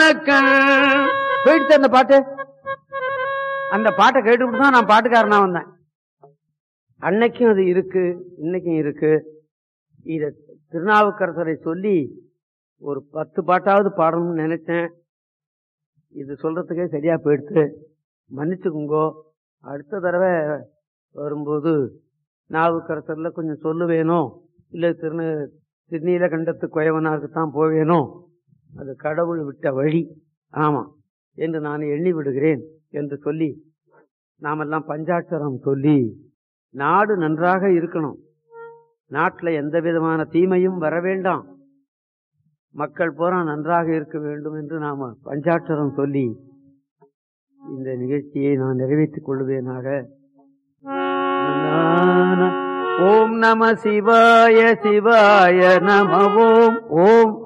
கண் போயிடுச்சு அந்த பாட்டு அந்த பாட்டை கேட்டுவிட்டு தான் நான் பாட்டுக்காரனா வந்தேன் அன்னைக்கும் அது இருக்கு இன்னைக்கும் இருக்கு இத திருநாவுக்கரசரை சொல்லி ஒரு பத்து பாட்டாவது பாடணும்னு நினைச்சேன் இது சொல்றதுக்கே சரியா போயிடுச்சு மன்னிச்சுக்குங்கோ அடுத்த தடவை வரும்போது நாவுக்கரசர்ல கொஞ்சம் சொல்லுவேனோ இல்ல திரு திருநீலகண்டத்து குயவனாகத்தான் போவேனோ அது கடவுள் விட்ட வழி ஆமா என்று நான் எண்ணி விடுகிறேன் என்று சொல்லி நாமெல்லாம் பஞ்சாட்சரம் சொல்லி நாடு நன்றாக இருக்கணும் நாட்டில் எந்த விதமான தீமையும் வர வேண்டாம் மக்கள் பூரா நன்றாக இருக்க வேண்டும் என்று நாம பஞ்சாட்சரம் சொல்லி இந்த நிகழ்ச்சியை நான் நிறைவேற்றிக் கொள்வேனாக ஓம் நம சிவாய சிவாய நம ஓம் ஓம்